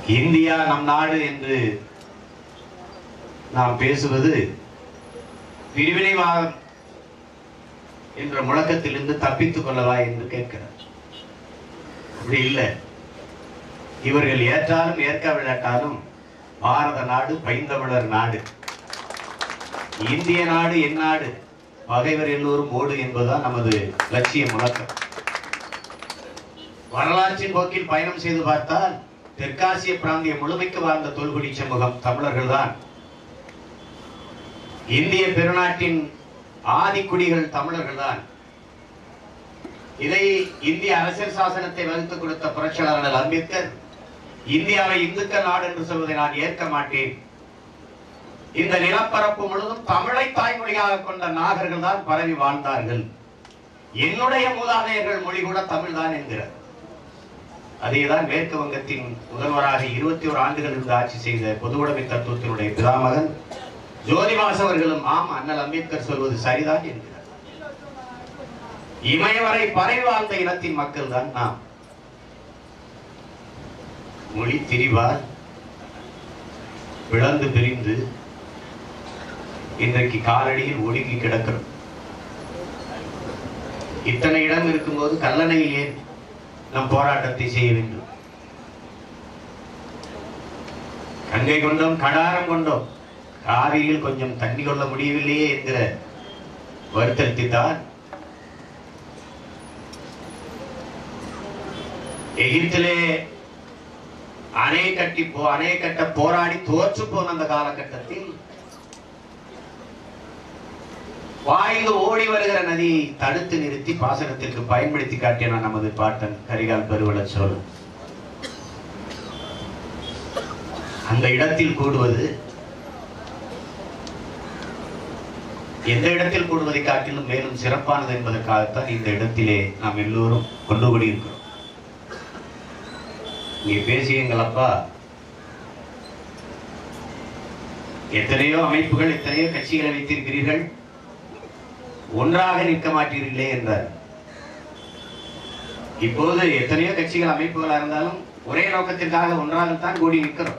India நம் நாடு என்று நாம் பேசுவது பிரிவினைவாதம் என்ற முழக்கத்திலிருந்து தப்பித்துக் கொள்ளவா என்று கேட்கிறார் அப்படி இல்லை இவர்கள் ஏற்றாலும் ஏற்காவிடாட்டாலும் பாரத நாடு பைந்தமிழர் நாடு இந்திய நாடு என் நாடு பகைவர் எல்லோரும் ஓடு என்பதுதான் நமது லட்சிய முழக்கம் வரலாற்றின் போக்கில் பயணம் செய்து பார்த்தால் தெற்காசிய பிராந்தியம் முழுமைக்கு வாழ்ந்த தொல்குடி சமூகம் தமிழர்கள்தான் இந்திய பெருநாட்டின் ஆதிக்குடிகள் தமிழர்கள்தான் இதை இந்திய அரசியல் சாசனத்தை வகுத்துக் கொடுத்த புரட்சியாளர் அம்பேத்கர் இந்தியாவை இந்துக்கள் நாடு என்று சொல்வதை நான் ஏற்க மாட்டேன் இந்த நிலப்பரப்பு முழுதும் தமிழை தாய்மொழியாக கொண்ட நாகர்கள் தான் பரவி வாழ்ந்தார்கள் என்னுடைய மூதாதையர்கள் மொழி கூட தமிழ் தான் என்கிறார் அதேதான் மேற்கு வங்கத்தின் முதல்வராக இருபத்தி ஒரு ஆண்டுகள் இருந்து ஆட்சி செய்த பொதுவுடைமை தத்துவத்தினுடைய பிதாமகன் ஜோதிவாஸ் அவர்களும் ஆம் அண்ணல் அம்பேத்கர் சொல்வது சரிதான் என்கிறார் இமயவரை பறை வாழ்ந்த இனத்தின் மக்கள் தான் நாம் மொழி திரிவார் பிளந்து பிரிந்து இன்றைக்கு காலடியில் ஒடுங்கி கிடக்கிறோம் இத்தனை இடம் இருக்கும்போது கல்லணையில் ஏன் நம் போராட்டத்தை செய்ய வேண்டும் கங்கை கொண்டோம் கடாரம் கொண்டோம் காவிரியில் கொஞ்சம் தண்ணி கொள்ள முடியவில்லையே என்கிற வருத்தத்தில் தான் எகிப்திலே அணை கட்டி போ அணை கட்ட போராடி தோற்று போன அந்த காலகட்டத்தில் வாய்ந்து ஓடி வருகிற நதி தடுத்து நிறுத்தி பாசனத்திற்கு பயன்படுத்தி காட்டினான் நமது பாட்டன் கரிகால் பெருவள சோழன் அந்த இடத்தில் கூடுவது எந்த இடத்தில் கூடுவதை காட்டிலும் மேலும் சிறப்பானது என்பதற்காகத்தான் இந்த இடத்திலே நாம் எல்லோரும் கொண்டு கூடியிருக்கிறோம் நீ பேசிய எங்கள் அப்பா எத்தனையோ அமைப்புகள் எத்தனையோ கட்சிகளை வைத்திருக்கிறீர்கள் ஒன்றாக நிற்க மாட்டீர்களே என்றார் இப்போது எத்தனையோ கட்சிகள் அமைப்புகளா இருந்தாலும் ஒரே நோக்கத்திற்காக ஒன்றாகத்தான் கூடி நிற்கிறோம்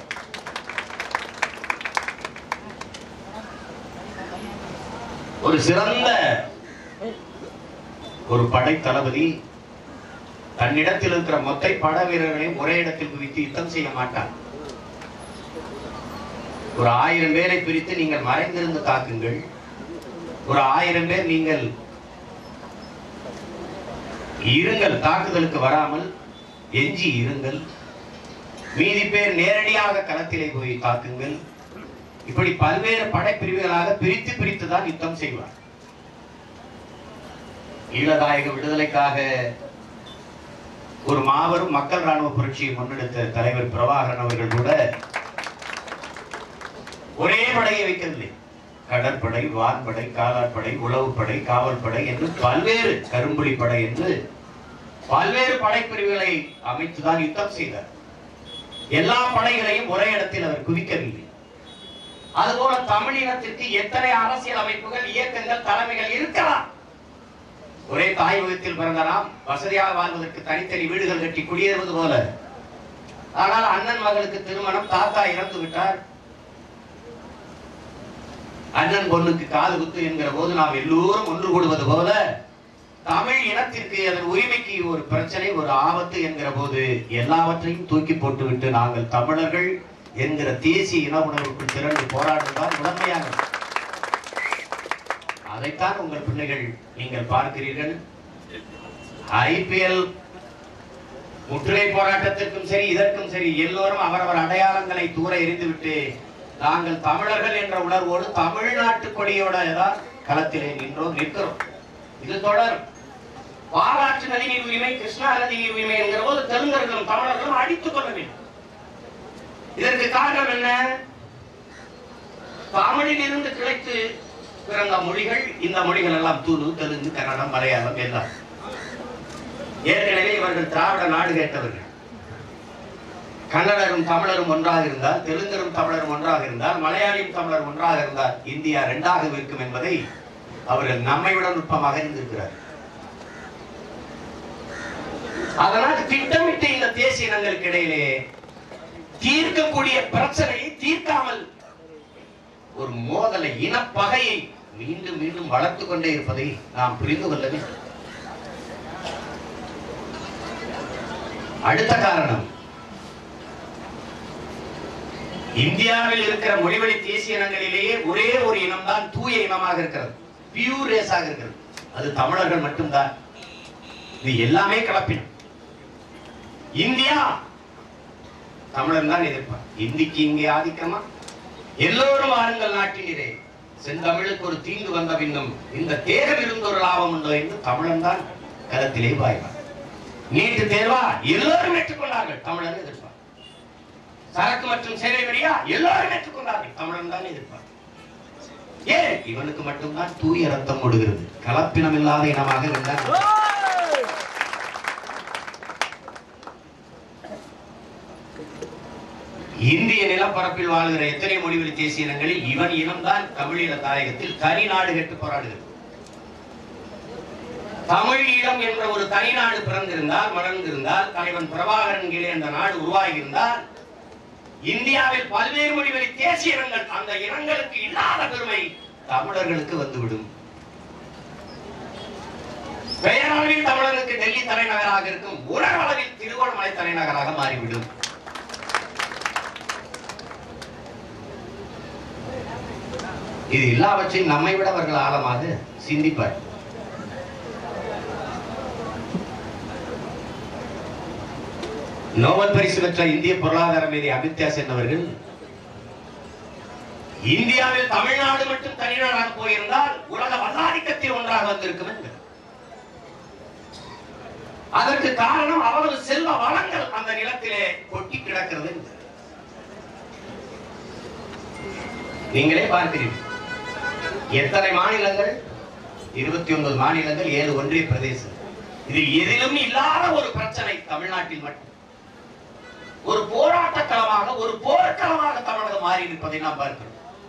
ஒரு சிறந்த ஒரு படை தளபதி தன்னிடத்தில் இருக்கிற மொத்த பட வீரர்களையும் ஒரே இடத்தில் குவித்து யுத்தம் செய்ய மாட்டார் ஒரு ஆயிரம் பேரை பிரித்து நீங்கள் மறைந்திருந்து தாக்குங்கள் ஒரு ஆயிரம் பேர் நீங்கள் இருங்கள் தாக்குதலுக்கு வராமல் எஞ்சி இருங்கள் மீதி பேர் நேரடியாக களத்திலே போய் தாக்குங்கள் இப்படி பல்வேறு படைப்பிரிவுகளாக பிரித்து பிரித்து தான் யுத்தம் செய்வார் ஈழதாயக விடுதலைக்காக ஒரு மாபெரும் மக்கள் ராணுவ புரட்சியை முன்னெடுத்த தலைவர் பிரபாகரன் அவர்கள் கூட ஒரே படையை வைக்கவில்லை கடற்படை வான்படை காலாட்படை உளவுப்படை காவல்படை என்று பல்வேறு கரும்புலி படை என்று பல்வேறு படைப்பிரிவுகளை அமைத்துதான் யுத்தம் செய்தார் எல்லா படைகளையும் ஒரே இடத்தில் அவர் குவிக்கவில்லை அதுபோல தமிழ் இனத்திற்கு எத்தனை அரசியல் அமைப்புகள் இயக்கங்கள் தலைமைகள் இருக்கலாம் ஒரே தாய்வகத்தில் பிறந்த நாம் வசதியாக வாழ்வதற்கு தனித்தனி வீடுகள் கட்டி குடியேறுவது போல ஆனால் அண்ணன் மகளுக்கு திருமணம் தாத்தா இறந்து விட்டார் அண்ணன் பொண்ணுக்கு காது குத்து என்கிற போது நாம் எல்லோரும் ஒன்று கூடுவது போல தமிழ் இனத்திற்கு அதன் உரிமைக்கு ஒரு பிரச்சனை ஒரு ஆபத்து என்கிற போது எல்லாவற்றையும் தூக்கி போட்டுவிட்டு நாங்கள் தமிழர்கள் என்கிற தேசிய இன உணர்வுக்குள் திரண்டு போராடுவதுதான் முதன்மையானது அதைத்தான் உங்கள் பிள்ளைகள் நீங்கள் பார்க்கிறீர்கள் ஐபிஎல் முற்றுகை போராட்டத்திற்கும் சரி இதற்கும் சரி எல்லோரும் அவரவர் அடையாளங்களை தூர எறிந்துவிட்டு நாங்கள் தமிழர்கள் என்ற உணர்வோடு தமிழ்நாட்டு கொடியோட தான் களத்திலே நின்றோம் நிற்கிறோம் இது தொடரும் பாலாற்று நதிநீர் உரிமை கிருஷ்ணா நதிநீர் உரிமை என்கிற போது தெலுங்கர்களும் தமிழர்களும் அடித்துக் கொள்ள வேண்டும் இதற்கு காரணம் என்ன தமிழில் இருந்து கிடைத்து பிறந்த மொழிகள் இந்த மொழிகள் எல்லாம் துளு தெலுங்கு கன்னடம் மலையாளம் எல்லாம் ஏற்கனவே இவர்கள் திராவிட நாடு கேட்டவர்கள் கன்னடரும் தமிழரும் ஒன்றாக இருந்தால் தெலுங்கரும் தமிழரும் ஒன்றாக இருந்தால் மலையாளியும் தமிழர் ஒன்றாக இருந்தால் இந்தியா இரண்டாக இருக்கும் என்பதை அவர்கள் நம்மை விட நுட்பமாக இருந்திருக்கிறார் அதனால் திட்டமிட்டு இந்த தேசிய இனங்களுக்கு இடையிலே தீர்க்கக்கூடிய பிரச்சனையை தீர்க்காமல் ஒரு மோதலை இனப்பகையை மீண்டும் மீண்டும் வளர்த்துக் கொண்டே இருப்பதை நாம் புரிந்து கொள்ள வேண்டும் அடுத்த காரணம் இந்தியாவில் இருக்கிற மொழிவழி தேசிய இனங்களிலேயே ஒரே ஒரு இனம்தான் தூய இனமாக இருக்கிறது பியூர் ரேஸாக இருக்கிறது அது தமிழர்கள் மட்டும்தான் இது எல்லாமே கலப்பினம் இந்தியா தமிழன் தான் எதிர்ப்பார் இந்திக்கு இங்கே ஆதிக்கமா எல்லோரும் வாருங்கள் நாட்டினரே செந்தமிழுக்கு ஒரு தீங்கு வந்த பின்னும் இந்த தேர்வில் இருந்து ஒரு லாபம் உண்டோ என்று தமிழன் தான் களத்திலே பாய்வார் நீட்டு தேர்வா எல்லோரும் ஏற்றுக்கொண்டார்கள் தமிழன் எதிர்ப்பார் சரக்கு மற்றும் சேவை வரியா எல்லோரும் ஏற்றுக்கொண்டார்கள் தமிழன் தான் எதிர்ப்பார் ஏன் இவனுக்கு மட்டும்தான் தூய ரத்தம் ஓடுகிறது கலப்பினம் இல்லாத இனமாக இருந்தார் இந்திய நிலப்பரப்பில் வாழ்கிற எத்தனை மொழிவழி தேசிய இனங்களில் இவன் இனம்தான் தமிழீழ தாயகத்தில் தனி நாடு கெட்டு போராடுகிறது தமிழ் ஈழம் என்ற ஒரு தனி நாடு பிறந்திருந்தால் மலர்ந்திருந்தால் தலைவன் பிரபாகரன் கீழே அந்த நாடு உருவாகியிருந்தால் இந்தியாவில் பல்வேறு மொழிவழி தேசிய இனங்கள் அந்த இனங்களுக்கு இல்லாத பெருமை தமிழர்களுக்கு வந்துவிடும் பெயரளவில் தமிழருக்கு டெல்லி தலைநகராக இருக்கும் உணர்வளவில் திருகோணமலை தலைநகராக மாறிவிடும் இது எல்லாவற்றையும் நம்மை விட அவர்கள் ஆழமாக சிந்திப்பார் நோபல் பரிசு பெற்ற இந்திய பொருளாதார மேதை அமித்யா சென் அவர்கள் இந்தியாவில் தமிழ்நாடு மட்டும் தனிநாடாக போயிருந்தால் உலக வல்லாதிக்கத்தில் ஒன்றாக வந்திருக்கும் என்கிறார் அதற்கு காரணம் அவ்வளவு செல்வ வளங்கள் அந்த நிலத்திலே கொட்டி கிடக்கிறது என்கிறார். நீங்களே பார்க்கிறீர்கள் எத்தனை மாநிலங்கள் இருபத்தி ஒன்பது மாநிலங்கள் ஏழு ஒன்றிய பிரதேசம் இதில் எதிலும் இல்லாத ஒரு பிரச்சனை தமிழ்நாட்டில் மட்டும் ஒரு போராட்ட களமாக ஒரு போர்க்களமாக தமிழகம் மாறி இருப்பதை நாம் பார்க்கிறோம்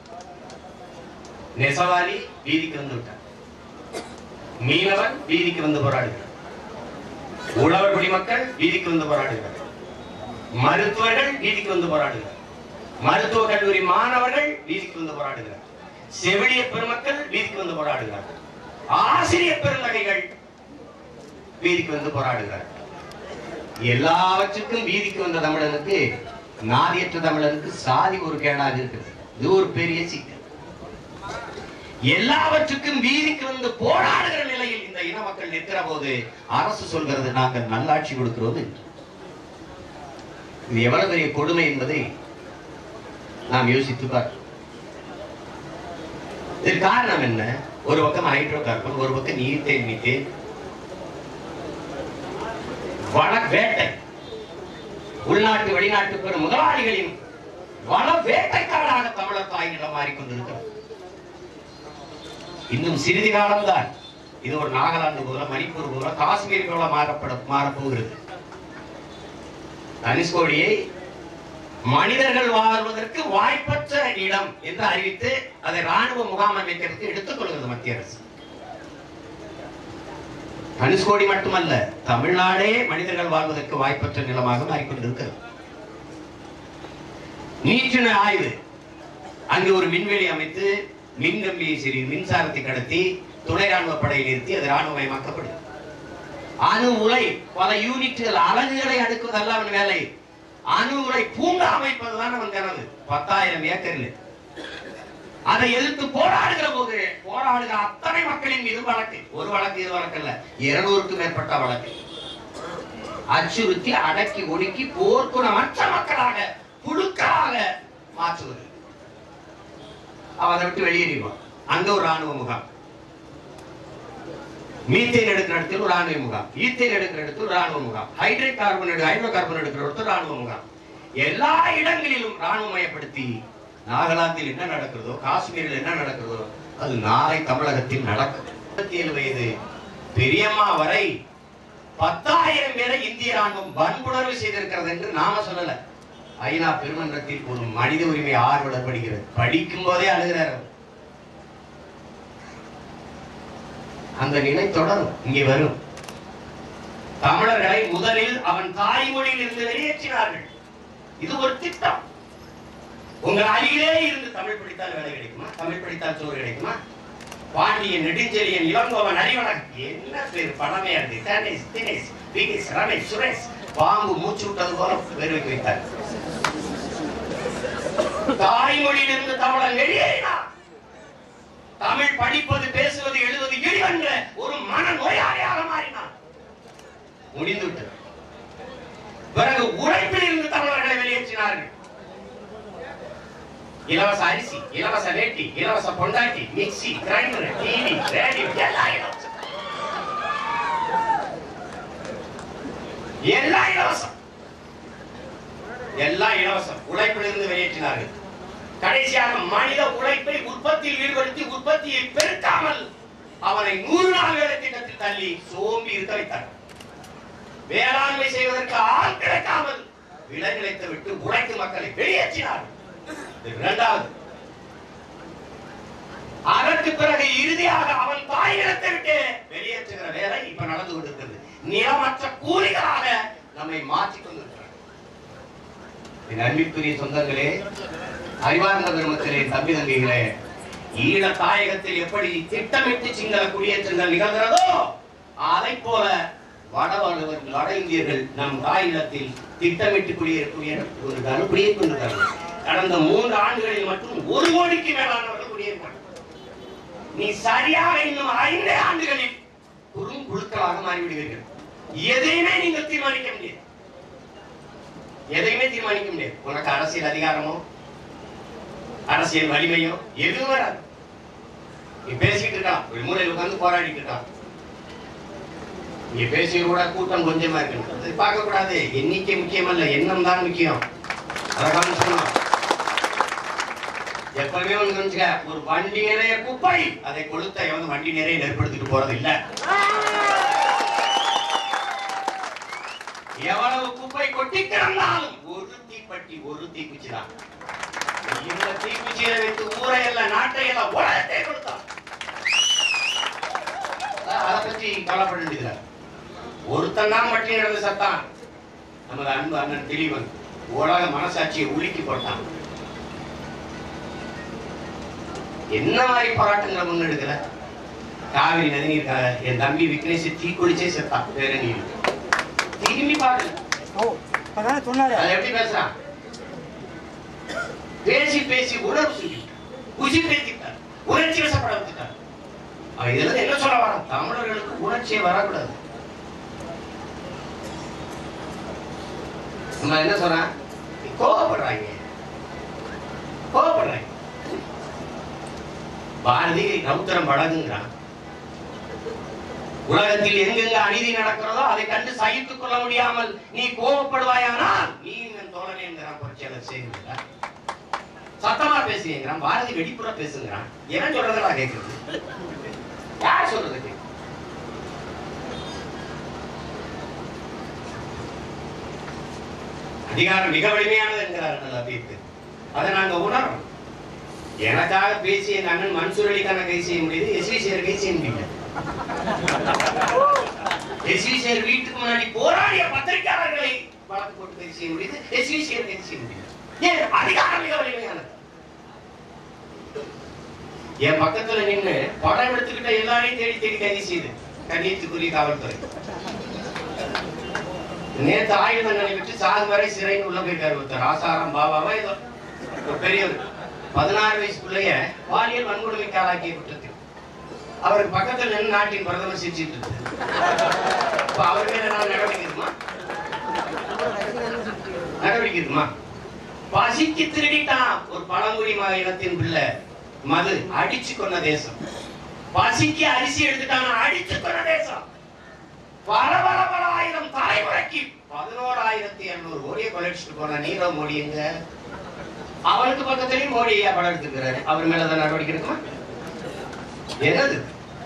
நெசவாரி வீதிக்கு வந்து விட்டார் மீனவன் வீதிக்கு வந்து போராடுகிறார் உழவர் குடிமக்கள் வீதிக்கு வந்து போராடுகிறார் மருத்துவர்கள் வீதிக்கு வந்து போராடுகிறார் மருத்துவ கல்லூரி மாணவர்கள் வீதிக்கு வந்து போராடுகிறார் செவிலிய பெருமக்கள் வீதிக்கு வந்து போராடுகிறார் ஆசிரியர் பெருந்தகைகள் வீதிக்கு வந்து போராடுகிறார் எல்லாவற்றுக்கும் வீதிக்கு வந்த தமிழனுக்கு நாதியற்ற தமிழனுக்கு சாதி ஒரு கேடாக இருக்கிறது இது ஒரு பெரிய சிக்கல் எல்லாவற்றுக்கும் வீதிக்கு வந்து போராடுகிற நிலையில் இந்த இன மக்கள் நிற்கிற போது அரசு சொல்கிறது நாங்கள் நல்லாட்சி கொடுக்கிறோம் என்று. இது எவ்வளவு பெரிய கொடுமை என்பதை நாம் யோசித்து பார்க்கிறோம் இதற்கு காரணம் என்ன ஒரு பக்கம் ஹைட்ரோ கார்பன் ஒரு பக்கம் நீர்த்தேன் மீத்தேன் வன வேட்டை உள்நாட்டு வெளிநாட்டு பெரும் முதலாளிகளின் வன வேட்டைக்காராக தமிழர் தாய் நிலம் மாறிக்கொண்டிருக்கிறது இன்னும் சிறிது காலம்தான் இது ஒரு நாகாலாந்து போல மணிப்பூர் போல காஷ்மீர் போல மாறப்பட மாறப்போகிறது தனுஷ்கோடியை மனிதர்கள் வாழ்வதற்கு வாய்ப்பற்ற இடம் என்று அறிவித்து அதை ராணுவ முகாம் அமைக்கிறதுக்கு எடுத்துக் கொள்கிறது மத்திய அரசு தனுஷ்கோடி மட்டுமல்ல தமிழ்நாடே மனிதர்கள் வாழ்வதற்கு வாய்ப்பற்ற நிலமாக மாறிக்கொண்டிருக்கிறது நீற்றின ஆய்வு அங்கு ஒரு மின்வெளி அமைத்து மின்கம்பியை சரி மின்சாரத்தை கடத்தி துணை ராணுவ படையை நிறுத்தி அது ராணுவமயமாக்கப்படுது அணு உலை பல யூனிட்டுகள் அலகுகளை அடுக்குவதல்ல அவன் வேலை அணு உலை பூங்கா அமைப்பதுதான் அவன் கனவு பத்தாயிரம் ஏக்கரில் அதை எதிர்த்து போராடுகிற போது போராடுகிற அத்தனை மக்களின் மீது வழக்கு ஒரு வழக்கு இது வழக்கு இல்ல இருநூறுக்கும் மேற்பட்ட வழக்கு அச்சுறுத்தி அடக்கி ஒடுக்கி போர்க்குணமற்ற மக்களாக புழுக்களாக மாற்றுவது அவன் அதை விட்டு வெளியேறிவான் அங்க ஒரு ராணுவ முகாம் மீத்தேன் எடுக்கிற இடத்தில் ஒரு ராணுவ முகாம் ஈத்தேன் எடுக்கிற இடத்தில் ஒரு ராணுவ முகாம் ஹைட்ரேட் கார்பன் எடு ஹைட்ரோ கார்பன் எடுக்கிற இடத்தில் ராணுவ முகாம் எல்லா இடங்களிலும் ராணுவமயப்படுத்தி நாகாலாந்தில் என்ன நடக்கிறதோ காஷ்மீரில் என்ன நடக்கிறதோ அது நாளை தமிழகத்தில் நடக்கும் இருபத்தி ஏழு வயது பெரியம்மா வரை பத்தாயிரம் பேரை இந்திய ராணுவம் வன்புணர்வு செய்திருக்கிறது என்று நாம சொல்லல ஐநா பெருமன்றத்தில் ஒரு மனித உரிமை ஆர்வலர் படிக்கிறது படிக்கும் போதே அழுகிறார் அவர். அந்த நிலை தொடரும் இங்கே வரும் தமிழர்களை முதலில் அவன் தாய்மொழியில் இருந்து வெளியேற்றினார்கள் இது ஒரு திட்டம் உங்கள் அருகிலே இருந்து தமிழ் படித்தால் வேலை கிடைக்குமா தமிழ் படித்தால் சோறு கிடைக்குமா பாண்டியன் நெடுஞ்செழியன் இளங்கோவன் அறிவனன் என்ன பேர் பணமே இருக்கு கணேஷ் தினேஷ் விகேஷ் ரமேஷ் சுரேஷ் பாம்பு மூச்சு விட்டது போல பேர் வைத்து வைத்தார் தாய்மொழியிலிருந்து தமிழன் வெளியேறினார் தமிழ் படிப்பது பேசுவது எழுதுவது எளிவென்ற ஒரு மன நோயாளியாக மாறினார் முடிந்துவிட்டது பிறகு உழைப்பில் இருந்து தமிழர்களை வெளியேற்றினார்கள் இலவச அரிசி இலவச வேட்டி இலவச பொண்டாட்டி மிக்சி கிரைண்டர் டிவி ரேடியோ எல்லாம் இலவசம் எல்லாம் இலவசம் எல்லாம் இலவசம் உழைப்பிலிருந்து வெளியேற்றினார்கள் கடைசியாக மனித உழைப்பை உற்பத்தியில் ஈடுபடுத்தி உற்பத்தியை பெருக்காமல் அவனை நூறு நாள் வேலை திட்டத்தில் தள்ளி சோம்பி இருக்க வைத்தார் வேளாண்மை செய்வதற்கு ஆள் கிடைக்காமல் விலை நிலைத்து விட்டு உழைக்கும் மக்களை வெளியேற்றினார் இது இரண்டாவது அதற்கு பிறகு இறுதியாக அவன் தாய் நிலத்தை விட்டு வெளியேற்றுகிற வேலை இப்ப நடந்து கொண்டிருக்கிறது நிலமற்ற கூலிகளாக நம்மை மாற்றிக் கொண்டிருக்கிறார் என் அன்பிற்குரிய சொந்தங்களே அறிவார்ந்த பெருமக்களே தம்பி தங்கைகளே ஈழ தாயகத்தில் எப்படி திட்டமிட்டு சிங்கள குடியேற்றங்கள் நிகழ்கிறதோ அதை போல வட வட- வட இந்தியர்கள் நம் தாய் நிலத்தில் திட்டமிட்டு குடியேறக்கூடிய ஒரு குடியே கொண்டிருக்கிறார்கள் கடந்த மூன்று ஆண்டுகளில் மட்டும் ஒரு கோடிக்கு மேலானவர்கள் குடியேறினார்கள் நீ சரியாக இன்னும் ஐந்து ஆண்டுகளில் குறும் குழுக்களாக மாறிவிடுவீர்கள் எதையுமே நீங்கள் தீர்மானிக்க முடியாது எதையுமே தீர்மானிக்க முடியாது உனக்கு அரசியல் அதிகாரமோ அரசியல் வலிமையோ எதுவும் வராது நீ பேசிட்டு இருக்கலாம் ஒரு மூலையில் உட்கார்ந்து போராடிட்டு இருக்கலாம் நீ பேசி கூட கூட்டம் கொஞ்சமா இருக்கு அது பார்க்க கூடாது எண்ணிக்கை முக்கியமல்ல எண்ணம் தான் முக்கியம் அதை கவனிச்சுக்கணும் எப்பவுமே ஒண்ணு கவனிச்சுக்க ஒரு வண்டி நிறைய குப்பை அதை கொளுத்த எவனும் வண்டி நிறைய நெருப்படுத்திட்டு போறது இல்ல எவ்வளவு குப்பை கொட்டி கிடந்தாலும் ஒரு தீப்பெட்டி ஒரு தீக்குச்சி தான் இந்த தீக்குச்சியை வைத்து ஊரை எல்லாம் நாட்டை எல்லாம் உலகத்தை கொடுத்தான் அதை பற்றி கவலைப்பட வேண்டியதில்லை ஒருத்தன் தான் மட்டும் நடந்து சத்தான் நமது அன்பு அண்ணன் திலீவன் உலக மனசாட்சியை உலுக்கி போட்டான் என்ன மாதிரி போராட்டங்களை முன்னெடுக்கல காவிரி நதிநீர் க- என் தம்பி விக்னேஷ் தீ குளிச்சே செத்தான் வேற நீர் திரும்பி பாரு ஓ அதான் சொன்னாரு அது எப்படி பேசுறான் பேசி பேசி உணர்வு சொல்லி உசி பேசிட்டார் உணர்ச்சி வசப்பட வச்சுட்டார் அவன் இதுல இருந்து என்ன சொல்ல வரான் தமிழர்களுக்கு உணர்ச்சியே வரக்கூடாது நம்ம என்ன சொல்றான் நீ கோவப்படுறாங்க கோவப்படுறாங்க பாரதி ரவுத்தரம் பழகுங்கிறான் உலகத்தில் எங்கெங்க அநீதி நடக்கிறதோ அதை கண்டு சகித்துக் கொள்ள முடியாமல் நீ கோபப்படுவாயானால் நீ என் தோழனே என்கிறான் புரட்சியாளர் செய்கிறார் சத்தமா பேசுகிறான் பாரதி வெடிப்புற பேசுங்கிறான் என்ன சொல்றதா கேட்கறது யார் சொல்றது கேக்குது? அதிகாரம் மிக வலிமையானது என்கிறார்கள் அபித்து அதை நாங்க உணர்றோம் எனக்காக பேசி எங்க அண்ணன் மன்சூர் அலிகான கை செய்ய முடியுது எஸ்வி சேர் கை செய்ய முடியல எஸ்வி சேர் வீட்டுக்கு முன்னாடி போராடிய பத்திரிகையாளர்களை வழக்கு போட்டு கை செய்ய முடியுது எஸ்வி சேர் கை செய்ய முடியல ஏன் அதிகாரம் மிக வலிமையானது என் பக்கத்துல நின்னு படம் எடுத்துக்கிட்ட எல்லாரையும் தேடி தேடி கைது செய்து கண்ணியத்துக்குரிய காவல்துறை நேத்து ஆயுத தண்டனை விட்டு சாகு வரை சிறைன்னு உள்ள போயிருக்காரு ஒருத்தர் ஆசாரம் பாபாவா ஏதோ ஒரு பெரியவர் பதினாறு வயசு பிள்ளைய பாலியல் வன்கொடுமைக்கு ஆளாக்கிய குற்றத்தில் அவருக்கு பக்கத்துல நின்று நாட்டின் பிரதமர் சிரிச்சிட்டு இருக்கு இப்ப அவர் மேல நான் நடவடிக்கை இருக்குமா நடவடிக்கை இருக்குமா பசிக்கு திருடிட்டான் ஒரு பழங்குடி ம- இனத்தின் பிள்ளை மது அடிச்சு கொண்ட தேசம் பசிக்கு அரிசி எடுத்துட்டான் அடிச்சு கொண்ட தேசம் பல பல பல ஆயிரம் தலைமுறைக்கு பதினோராயிரத்தி இருநூறு கோடியை கொலைச்சிட்டு போன நீரவ் மோடி எங்க அவனுக்கு பக்கத்துலயும் மோடி ஐயா படம் எடுத்துக்கிறாரு அவர் மேல தான் நடவடிக்கை இருக்குமா என்னது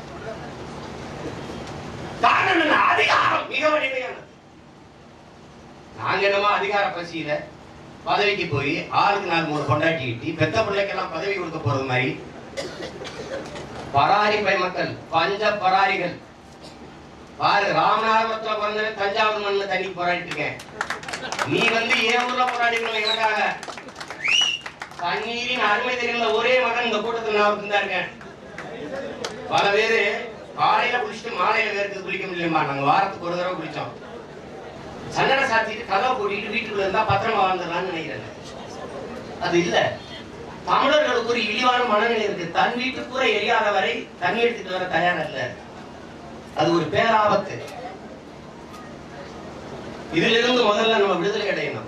காரணம் என்ன அதிகாரம் மிக வலிமையானது நாங்க என்னமோ அதிகார பசியில பதவிக்கு போய் ஆளுக்கு நாலு மூணு கொண்டாட்டி கிட்டி பெத்த பிள்ளைக்கெல்லாம் பதவி கொடுக்க போறது மாதிரி பராரி பை மக்கள் பஞ்ச பராரிகள் பாரு ராமநாதபுரத்துல பிறந்த தஞ்சாவூர் மண்ணில் தண்ணி போராடிட்டு இருக்கேன் நீ வந்து ஏன் ஊர்ல போராடிக்கணும் எனக்காக தண்ணீரின் அருமை தெரிந்த ஒரே மகன் இந்த கூட்டத்தில் நான் ஒருத்தன் தான் இருக்கேன் பல பேரு காலையில குளிச்சுட்டு மாலையில வேர்க்கு குளிக்க முடியலமா நாங்க வாரத்துக்கு ஒரு தடவை குளிச்சோம் சன்னடை சாத்திட்டு கதவை போட்டிட்டு வீட்டுக்குள்ள இருந்தா பத்திரமா வாழ்ந்துடலாம்னு நினைக்கிறேன் அது இல்ல தமிழர்களுக்கு ஒரு இழிவான மனநிலை இருக்கு தன் வீட்டு கூட எரியாத வரை தண்ணி எடுத்துட்டு வர தயாரா இல்ல அது ஒரு பேராபத்து இதுல இருந்து முதல்ல நம்ம விடுதலை அடையணும்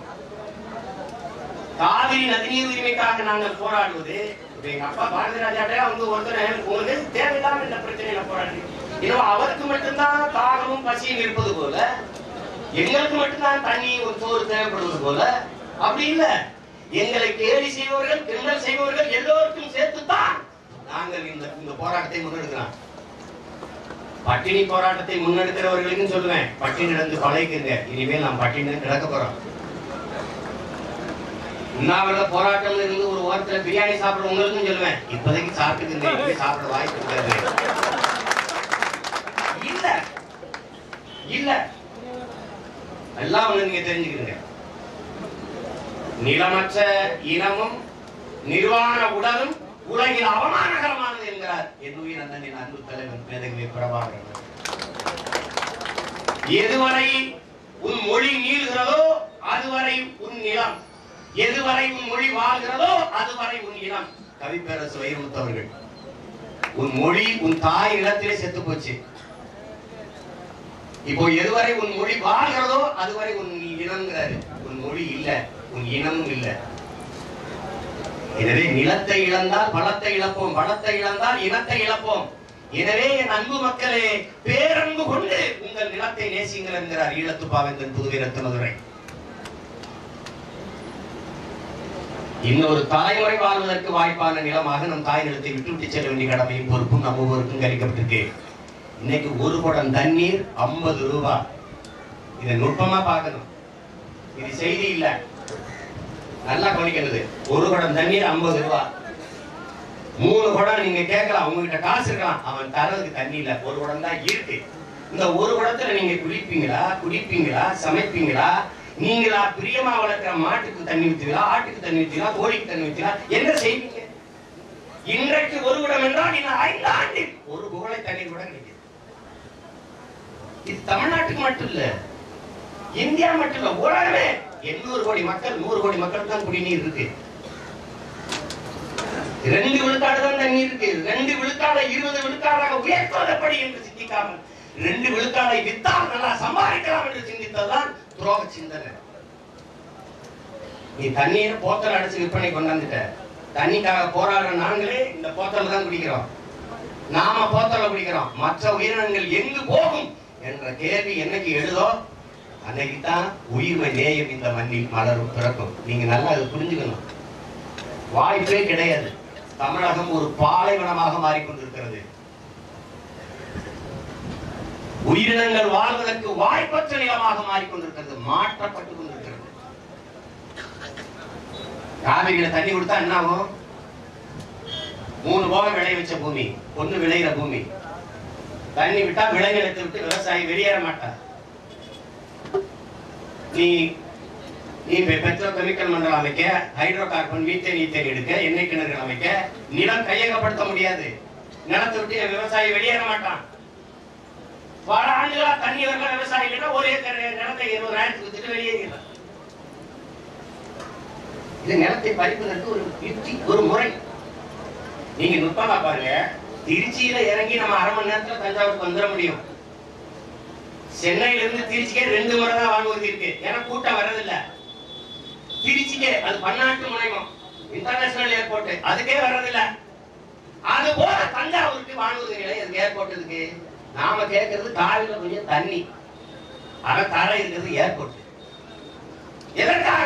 காவிரி நதிநீர் உரிமைக்காக நாங்கள் போராடுவது இப்ப எங்க அப்பா பாரதி ராஜாட்டே வந்து ஒருத்தர் உங்களுக்கு தேவையில்லாம இந்த பிரச்சனையில போராடி இன்னும் அவருக்கு மட்டும்தான் தாகமும் பசியும் இருப்பது போல எங்களுக்கு மட்டும்தான் தண்ணி ஒரு சோறு தேவைப்படுவது போல அப்படி இல்ல எங்களை கேலி செய்பவர்கள் கிண்டல் செய்பவர்கள் எல்லோருக்கும் சேர்த்துத்தான் நாங்கள் இந்த இந்த போராட்டத்தை முன்னெடுக்கிறோம் பட்டினி போராட்டத்தை முன்னெடுக்கிறவர்களுக்கும் சொல்லுவேன் பட்டினி நடந்து பழகிக்குங்க இனிமேல் நாம் பட்டினி நடக்க போறோம் உண்ணாவிரத போராட்டம் இருந்து ஒரு ஓரத்துல பிரியாணி சாப்பிட உங்களுக்கும் சொல்லுவேன் இப்போதைக்கு சாப்பிட்டுக்குங்க இனிமே சாப்பிட வாய்ப்பு இருக்காது இல்ல இல்ல எல்லாம் ஒண்ணு நீங்க தெரிஞ்சுக்கிறீங்க நிலமற்ற இனமும் நிர்வாண உடலும் உலகில் அவமானகரமானது என்கிறார் என் உயிர் அண்ணனின் அன்பு தலைவன் மேதகவி பிரபாகரன் எதுவரை உன் மொழி நீள்கிறதோ அதுவரை உன் நிலம் எதுவரை உன் மொழி வாழ்கிறதோ அதுவரை உன் இனம் கவிப்பேரசு வைரமுத்தவர்கள் உன் மொழி உன் தாய் நிலத்திலே செத்து போச்சு இப்போ எதுவரை உன் மொழி வாழ்கிறதோ அதுவரை உன் இனம்ங்கிறாரு உன் மொழி இல்ல உன் இனமும் இல்ல எனவே நிலத்தை இழந்தால் பலத்தை இழப்போம் பலத்தை இழந்தால் இனத்தை இழப்போம் எனவே என் அன்பு மக்களே பேரன்பு கொண்டு உங்கள் நிலத்தை நேசிங்கள் என்கிறார் ஈழத்து பாவேந்தன் புதுவை ரத்னதுரை இன்னொரு தலைமுறை வாழ்வதற்கு வாய்ப்பான நிலமாக நம் தாய் நிலத்தை விட்டுவிட்டு செல்ல வேண்டிய கடமையும் பொறுப்பும் நம்ம ஒவ்வொருக்கும் கழிக்கப்பட்டிருக்கு இன்னைக்கு ஒரு குடம் தண்ணீர் ஐம்பது ரூபாய் இதை நுட்பமா பார்க்கணும் இது செய்தி இல்ல நல்லா கவனிக்கிறது ஒரு குடம் தண்ணீர் ஐம்பது ரூபாய் மூணு குடம் நீங்க கேட்கலாம் உங்ககிட்ட காசு இருக்கலாம் அவன் தரதுக்கு தண்ணி இல்ல ஒரு குடம் தான் இருக்கு இந்த ஒரு குடத்துல நீங்க குளிப்பீங்களா குடிப்பீங்களா சமைப்பீங்களா நீங்களா பிரியமா வளர்க்கிற மாட்டுக்கு தண்ணி ஊத்துவீங்களா ஆட்டுக்கு தண்ணி ஊத்துவீங்களா கோழிக்கு தண்ணி ஊத்துவீங்களா என்ன செய்வீங்க இன்றைக்கு ஒரு குடம் என்றால் இன்னும் ஐந்து ஆண்டில் ஒரு குவளை தண்ணீர் கூட கிடைக்குது இது தமிழ்நாட்டுக்கு மட்டும் இல்ல இந்தியா மட்டும் இல்ல உலகமே எண்ணூறு கோடி மக்கள் நூறு கோடி மக்களுக்கு தான் குடிநீர் இருக்கு ரெண்டு விழுக்காடு தான் தண்ணீர் இருக்கு ரெண்டு விழுக்காடை இருபது விழுக்காடாக உயர்த்துவது எப்படி என்று சிந்திக்காமல் ரெண்டு விழுக்காடை வித்தால் நல்லா சம்பாதிக்கலாம் என்று சிந்தித்ததுதான் துரோக சிந்தனை நீ தண்ணீரை போத்தல் அடைச்சு விற்பனை கொண்டாந்துட்ட தண்ணிக்காக போராடுற நாங்களே இந்த போத்தல் தான் குடிக்கிறோம் நாம போத்தல குடிக்கிறோம் மற்ற உயிரினங்கள் எங்கு போகும் என்ற கேள்வி என்னைக்கு எழுதோ அன்னைக்கு தான் உயிர்மை நேயம் இந்த மண்ணில் மலரும் பிறக்கும் நீங்க நல்லா அதை புரிஞ்சுக்கணும் வாய்ப்பே கிடையாது தமிழகம் ஒரு பாலைவனமாக மாறிக்கொண்டிருக்கிறது உயிரினங்கள் வாழ்வதற்கு வாய்ப்பற்ற நிலமாக மாறிக்கொண்டிருக்கிறது மாற்றப்பட்டுக் கொண்டிருக்கிறது காவிரியில தண்ணி கொடுத்தா என்ன ஆகும் மூணு போகம் விளைய வச்ச பூமி ஒண்ணு விளையிற பூமி தண்ணி விட்டா விளைநிலத்தை விட்டு விவசாயி வெளியேற மாட்டார் நீ நீ பெட்ரோ கெமிக்கல் மண்டலம் அமைக்க ஹைட்ரோ கார்பன் மீத்தேன் ஈத்தேன் எடுக்க எண்ணெய் கிணறுகள் அமைக்க நிலம் கையகப்படுத்த முடியாது நிலத்தை விட்டு என் விவசாயி வெளியேற மாட்டான் பல ஆண்டுகளா தண்ணி வரல விவசாயி இல்லைன்னா ஒரு ஏக்கர் நிலத்தை இருபதாயிரத்துக்கு வித்துட்டு வெளியேறிடலாம் இது நிலத்தை பறிப்பதற்கு ஒரு யுக்தி ஒரு முறை நீங்க நுட்பமா பாருங்க திருச்சியில இறங்கி நம்ம அரை மணி நேரத்துல தஞ்சாவூருக்கு வந்துட முடியும் சென்னையில இருந்து திருச்சிக்கே ரெண்டு முறை தான் வானூர்தி இருக்கு ஏன்னா கூட்டம் வர்றதில்ல திருச்சிக்கே அது பன்னாட்டு முனையம் இன்டர்நேஷனல் ஏர்போர்ட் அதுக்கே வர்றதில்ல அது போல தஞ்சாவூருக்கு வானூர்தி நிலையம் அதுக்கு ஏர்போர்ட் இருக்கு நாம கேட்கறது காலையில கொஞ்சம் தண்ணி ஆனா தரை இருக்கிறது ஏர்போர்ட் எதற்காக